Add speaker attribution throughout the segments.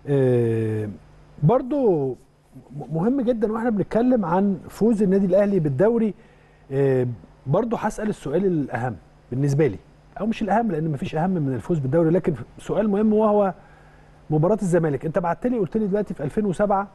Speaker 1: آه، برضو م- مهم جدا واحنا بنتكلم عن فوز النادي الاهلي بالدوري آه، برضو هسال السؤال الاهم بالنسبه لي او مش الاهم لان مفيش اهم من الفوز بالدوري لكن سؤال مهم وهو مباراه الزمالك انت بعت لي قلت لي دلوقتي في 2007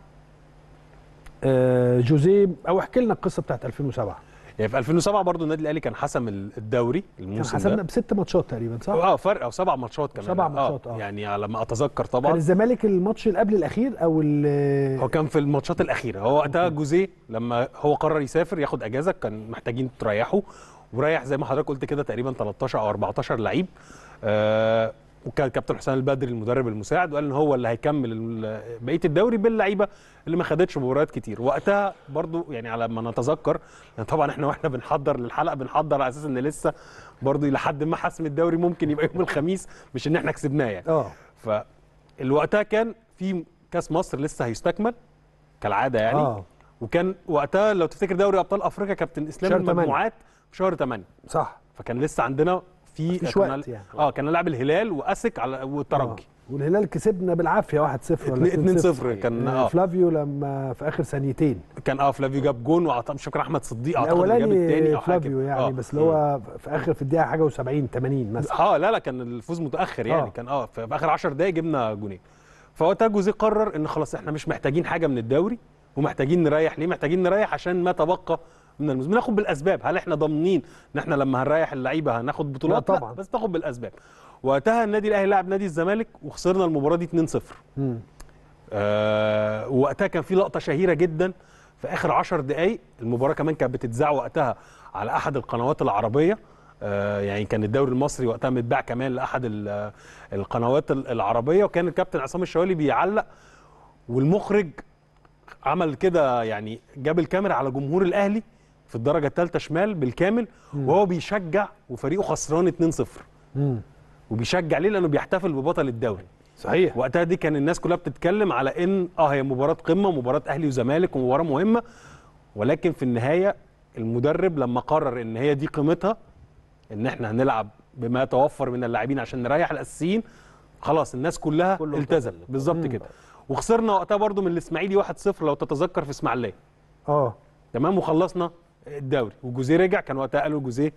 Speaker 1: آه، جوزيه او احكي لنا القصه بتاعت 2007
Speaker 2: يعني في 2007 برضو النادي الاهلي كان حسم الدوري
Speaker 1: كان
Speaker 2: الموسم
Speaker 1: حسبنا
Speaker 2: ده
Speaker 1: بست ماتشات تقريبا صح؟
Speaker 2: اه فرق او سبع ماتشات كمان
Speaker 1: سبع ماتشات، آه.
Speaker 2: يعني على ما اتذكر
Speaker 1: كان
Speaker 2: طبعا
Speaker 1: الزمالك الماتش اللي قبل الاخير او ال-
Speaker 2: هو كان في الماتشات الاخيره هو وقتها جوزيه لما هو قرر يسافر ياخد اجازه كان محتاجين تريحوا وريح زي ما حضرتك قلت كده تقريبا 13 او 14 لعيب آه وكان كابتن حسام البدري المدرب المساعد وقال ان هو اللي هيكمل ال- بقيه الدوري باللعيبه اللي ما خدتش مباريات كتير وقتها برضو يعني على ما نتذكر يعني طبعا احنا واحنا بنحضر للحلقه بنحضر على اساس ان لسه برضو الى حد ما حسم الدوري ممكن يبقى يوم الخميس مش ان احنا كسبناه يعني
Speaker 1: اه
Speaker 2: فالوقتها كان في كاس مصر لسه هيستكمل كالعاده يعني
Speaker 1: اه
Speaker 2: وكان وقتها لو تفتكر دوري ابطال افريقيا كابتن اسلام
Speaker 1: شهر تمانية.
Speaker 2: المجموعات في شهر 8
Speaker 1: صح
Speaker 2: فكان لسه عندنا في
Speaker 1: مفيش
Speaker 2: كنا-
Speaker 1: وقت يعني.
Speaker 2: اه كان لعب الهلال واسك على والترجي
Speaker 1: آه. والهلال كسبنا بالعافيه 1-0 ولا
Speaker 2: 2-0 كان
Speaker 1: آه.
Speaker 2: اه
Speaker 1: فلافيو لما في اخر ثانيتين
Speaker 2: كان اه فلافيو جاب جون واعتقد مش فاكر احمد صديق اعتقد اللي جاب الثاني
Speaker 1: الاولاني
Speaker 2: او حاجه
Speaker 1: فلافيو
Speaker 2: كده.
Speaker 1: يعني
Speaker 2: آه.
Speaker 1: بس اللي هو في اخر في الدقيقه حاجه و70 80 مثلا
Speaker 2: اه لا لا كان الفوز متاخر يعني
Speaker 1: آه.
Speaker 2: آه. كان اه في في اخر 10 دقايق جبنا جونين فوقتها جوزيه قرر ان خلاص احنا مش محتاجين حاجه من الدوري ومحتاجين نريح ليه محتاجين نريح عشان ما تبقى من الموسم ناخد بالاسباب هل احنا ضامنين ان احنا لما هنريح اللعيبه هناخد بطولات
Speaker 1: لا طبعاً.
Speaker 2: بس تاخد بالاسباب وقتها النادي الاهلي لعب نادي الزمالك وخسرنا المباراه دي 2-0
Speaker 1: مم.
Speaker 2: آه وقتها كان في لقطه شهيره جدا في اخر 10 دقائق المباراه كمان كانت بتتذاع وقتها على احد القنوات العربيه آه يعني كان الدوري المصري وقتها متباع كمان لاحد ال- القنوات ال- العربيه وكان الكابتن عصام الشوالي بيعلق والمخرج عمل كده يعني جاب الكاميرا على جمهور الاهلي في الدرجه الثالثه شمال بالكامل وهو بيشجع وفريقه خسران 2-0
Speaker 1: مم.
Speaker 2: وبيشجع ليه لانه بيحتفل ببطل الدوري
Speaker 1: صحيح
Speaker 2: وقتها دي كان الناس كلها بتتكلم على ان اه هي مباراه قمه مباراه اهلي وزمالك ومباراه مهمه ولكن في النهايه المدرب لما قرر ان هي دي قيمتها ان احنا هنلعب بما يتوفر من اللاعبين عشان نريح الاساسيين خلاص الناس كلها
Speaker 3: كله
Speaker 2: التزم
Speaker 3: التزم.
Speaker 2: بالظبط كده وخسرنا وقتها برضو من الاسماعيلي 1-0 لو تتذكر في اسماعيليه
Speaker 1: اه
Speaker 2: تمام وخلصنا الدوري وجوزيه رجع كان وقتها قالوا جوزيه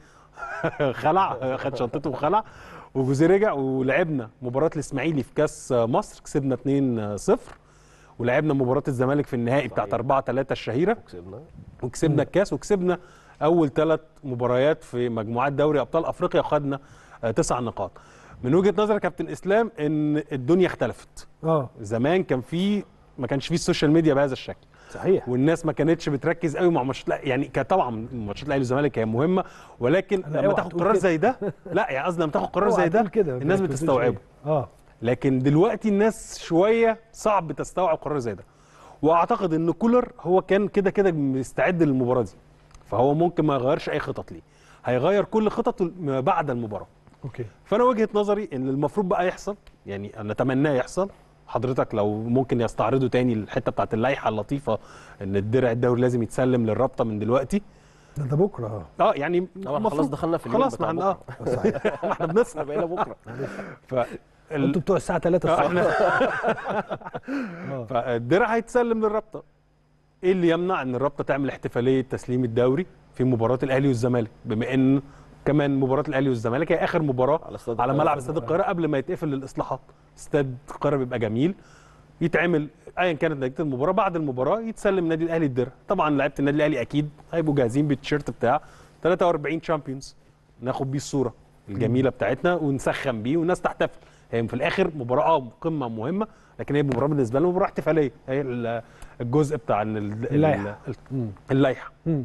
Speaker 2: خلع خد شنطته وخلع وجوزيه رجع ولعبنا مباراه الاسماعيلي في كاس مصر كسبنا 2-0 ولعبنا مباراه الزمالك في النهائي بتاعت 4 3 الشهيره
Speaker 3: كسبنا
Speaker 2: وكسبنا الكاس وكسبنا اول ثلاث مباريات في مجموعات دوري ابطال افريقيا وخدنا آه، تسع نقاط من وجهه نظر كابتن اسلام ان الدنيا اختلفت
Speaker 1: اه
Speaker 2: زمان كان في ما كانش فيه السوشيال ميديا بهذا الشكل
Speaker 1: صحيح
Speaker 2: والناس ما كانتش بتركز قوي مع ماتشات لا يعني كانت طبعا ماتشات الاهلي والزمالك هي مهمه ولكن
Speaker 1: أنا
Speaker 2: لما
Speaker 1: اوعى
Speaker 2: تاخد
Speaker 1: تقول
Speaker 2: قرار
Speaker 1: كده.
Speaker 2: زي ده لا يعني قصدي لما تاخد قرار
Speaker 1: اوعى
Speaker 2: زي ده
Speaker 1: تقول كده
Speaker 2: الناس
Speaker 1: ما
Speaker 2: بتستوعبه
Speaker 1: اه
Speaker 2: لكن دلوقتي الناس شويه صعب تستوعب قرار زي ده واعتقد ان كولر هو كان كده كده مستعد للمباراه دي فهو ممكن ما يغيرش اي خطط ليه هيغير كل خططه ما بعد المباراه
Speaker 1: اوكي
Speaker 2: فانا وجهه نظري ان المفروض بقى يحصل يعني انا اتمناه يحصل حضرتك لو ممكن يستعرضوا تاني الحته بتاعت اللائحه اللطيفه ان الدرع الدوري لازم يتسلم للرابطه من دلوقتي
Speaker 1: ده ده بكره اه
Speaker 2: اه يعني
Speaker 3: طبعا خلاص
Speaker 2: المفروض-
Speaker 3: دخلنا في اليوم
Speaker 2: خلاص
Speaker 3: بتاع
Speaker 2: ما احنا اه
Speaker 1: صحيح
Speaker 2: ما احنا بنسهر
Speaker 3: بقينا بكره
Speaker 2: ف
Speaker 1: انتوا بتوع الساعه 3
Speaker 2: آه،
Speaker 1: الصبح
Speaker 2: احنا فالدرع هيتسلم للرابطه ايه اللي يمنع ان الرابطه تعمل احتفاليه تسليم الدوري في مباراه الاهلي والزمالك بما ان كمان مباراه الاهلي والزمالك هي اخر مباراه
Speaker 3: على استاد
Speaker 2: على
Speaker 3: القاهرة.
Speaker 2: ملعب استاد القاهره قبل ما يتقفل للاصلاحات استاد القاهره بيبقى جميل يتعمل ايا كانت نتيجه المباراه بعد المباراه يتسلم نادي الاهلي الدرع طبعا لعيبه النادي الاهلي اكيد هيبقوا جاهزين بالتيشيرت بتاع 43 شامبيونز ناخد بيه الصوره الجميله بتاعتنا ونسخن بيه والناس تحتفل هي في الاخر مباراه اه قمه مهمه لكن هي مباراه بالنسبه لنا مباراه احتفاليه هي ال- الجزء بتاع ال- ال-
Speaker 1: اللائحة.
Speaker 2: ال-
Speaker 1: مم.
Speaker 2: اللائحه
Speaker 1: مم.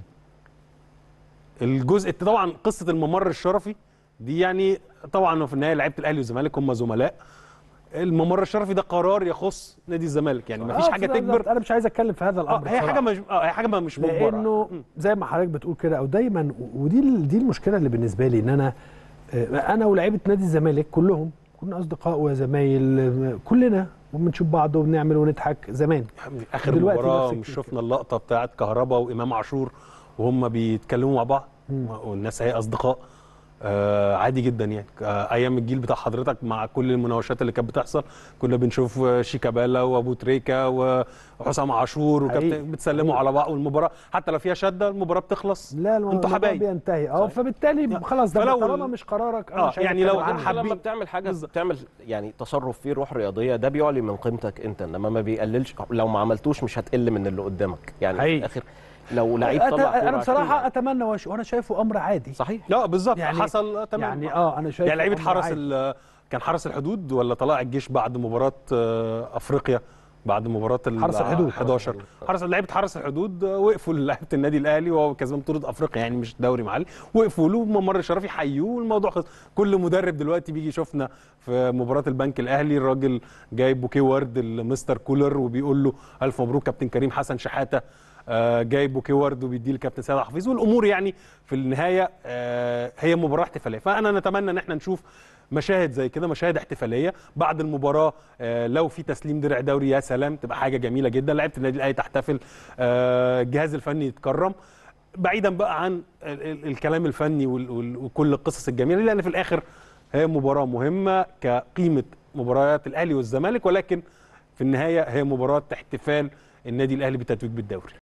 Speaker 2: الجزء طبعا قصه الممر الشرفي دي يعني طبعا في النهايه لعيبه الاهلي والزمالك هم زملاء الممر الشرفي ده قرار يخص نادي الزمالك يعني مفيش
Speaker 1: آه،
Speaker 2: حاجه
Speaker 1: لا،
Speaker 2: تجبر
Speaker 1: لا، انا مش عايز اتكلم في هذا
Speaker 2: اه
Speaker 1: الامر
Speaker 2: هي حاجه
Speaker 1: بصراحة.
Speaker 2: مش اه هي حاجه ما- مش مجبره
Speaker 1: لانه
Speaker 2: مم.
Speaker 1: زي ما حضرتك بتقول كده او دايما ودي ال- دي المشكله اللي بالنسبه لي ان انا آه، انا ولاعيبه نادي الزمالك كلهم كنا اصدقاء وزمايل آه، كلنا وبنشوف بعض وبنعمل ونضحك زمان
Speaker 2: اخر
Speaker 1: دلوقتي
Speaker 2: مباراه
Speaker 1: نفس
Speaker 2: مش
Speaker 1: الكلام.
Speaker 2: شفنا اللقطه بتاعت كهربا وامام عاشور وهم بيتكلموا مع بعض والناس هي اصدقاء آه عادي جدا يعني آه ايام الجيل بتاع حضرتك مع كل المناوشات اللي كانت بتحصل كنا بنشوف آه، شيكابالا وابو تريكه وحسام عاشور
Speaker 1: حقيقي.
Speaker 2: وكابتن بتسلموا على بعض والمباراه حتى لو فيها شده المباراه بتخلص
Speaker 1: لا الم-
Speaker 2: انتوا
Speaker 1: الموضوع
Speaker 2: حبايب
Speaker 1: بينتهي اه
Speaker 2: صحيح.
Speaker 1: فبالتالي خلاص ده
Speaker 2: فلو
Speaker 1: طالما
Speaker 2: ال-
Speaker 1: مش قرارك انا
Speaker 2: آه،
Speaker 1: مش عايز
Speaker 2: يعني لو
Speaker 1: أتكلم عنه.
Speaker 2: حب-
Speaker 3: انت لما
Speaker 2: حابين-
Speaker 3: بتعمل حاجه
Speaker 2: بالظبط.
Speaker 3: بتعمل يعني تصرف فيه روح رياضيه ده بيعلي من قيمتك انت انما ما بيقللش لو ما عملتوش مش هتقل من اللي قدامك يعني
Speaker 1: حقيقي.
Speaker 3: في الاخر لو لعيب
Speaker 1: أت-
Speaker 3: طلع كورة
Speaker 1: انا بصراحه
Speaker 3: عشان-
Speaker 1: اتمنى وش... وانا شايفه امر عادي
Speaker 3: صحيح
Speaker 2: لا بالظبط
Speaker 1: يعني-
Speaker 2: يعني حصل آه، تمام
Speaker 1: يعني اه انا شايف
Speaker 2: يعني لعيبه حرس ال- كان حرس الحدود ولا طلائع الجيش بعد مباراه آه، افريقيا بعد مباراه ال-
Speaker 1: حرس الحدود.
Speaker 2: 11 حرس لعيبه حرس الحدود آه، وقفوا لعيبه النادي الاهلي وهو كسبان بطوله افريقيا يعني مش دوري محلي وقفوا له ممر شرفي حيوه والموضوع خلص كل مدرب دلوقتي بيجي يشوفنا في مباراه البنك الاهلي الراجل جايب بوكيه ورد لمستر كولر وبيقول له الف مبروك كابتن كريم حسن شحاته آه، جايب بوكيه ورد وبيديه لكابتن سيد حفيظ والامور يعني في النهايه آه، هي مباراه احتفاليه فانا نتمنى ان احنا نشوف مشاهد زي كده مشاهد احتفاليه بعد المباراه آه، لو في تسليم درع دوري يا سلام تبقى حاجه جميله جدا لعيبه النادي الاهلي تحتفل آه، الجهاز الفني يتكرم بعيدا بقى عن ال- ال- الكلام الفني وال- وال- وكل القصص الجميله لان في الاخر هي مباراه مهمه كقيمه مباريات الاهلي والزمالك ولكن في النهايه هي مباراه احتفال النادي الاهلي بالتتويج بالدوري